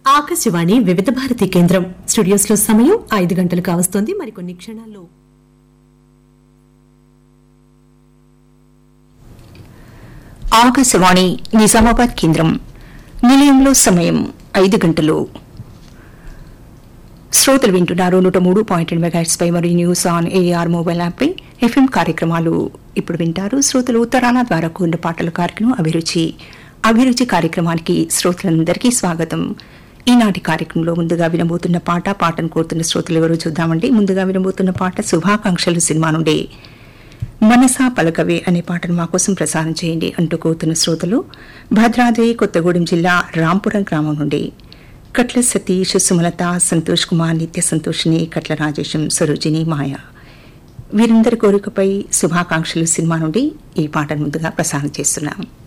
ఆకాశవాణి వివిధ భారతి కేంద్రం స్టూడియోస్ లో సమయం ఐదు గంటలు కావస్తోంది మరికొన్ని క్షణాల్లో ఆకాశవాణి నిజామాబాద్ కేంద్రం నిలయంలో సమయం ఐదు గంటలు శ్రోతలు వింటున్నారు నూట మూడు పాయింట్ రెండు మెగాహెట్స్ పై మరియు news on AIR mobile app పై ఎఫ్ఎం కార్యక్రమాలు ఇప్పుడు వింటారు శ్రోతలు ఉత్తరాల ద్వారా కూడిన పాటల కార్యక్రమం అభిరుచి అభిరుచి కార్యక్రమానికి శ్రోతలందరికీ స్వాగతం ఈనాటి కార్యక్రమంలో ముందుగా వినబోతున్న పాట పాటను కోరుతున్న శ్రోతలు ఎవరో చూద్దామండి ముందుగా వినబోతున్న పాట శుభాకాంక్షలు సినిమా నుండి మనసా పలకవే అనే పాటను మా కోసం ప్రసారం చేయండి అంటూ కోరుతున్న శ్రోతలు భద్రాద్రి కొత్తగూడెం జిల్లా రాంపురం గ్రామం నుండి కట్ల సతీష్ సుమలత సంతోష్ కుమార్ నిత్య సంతోషిని కట్ల రాజేశం సరోజిని మాయ వీరందరి కోరికపై శుభాకాంక్షలు సినిమా నుండి ఈ పాటను ముందుగా ప్రసారం చేస్తున్నాం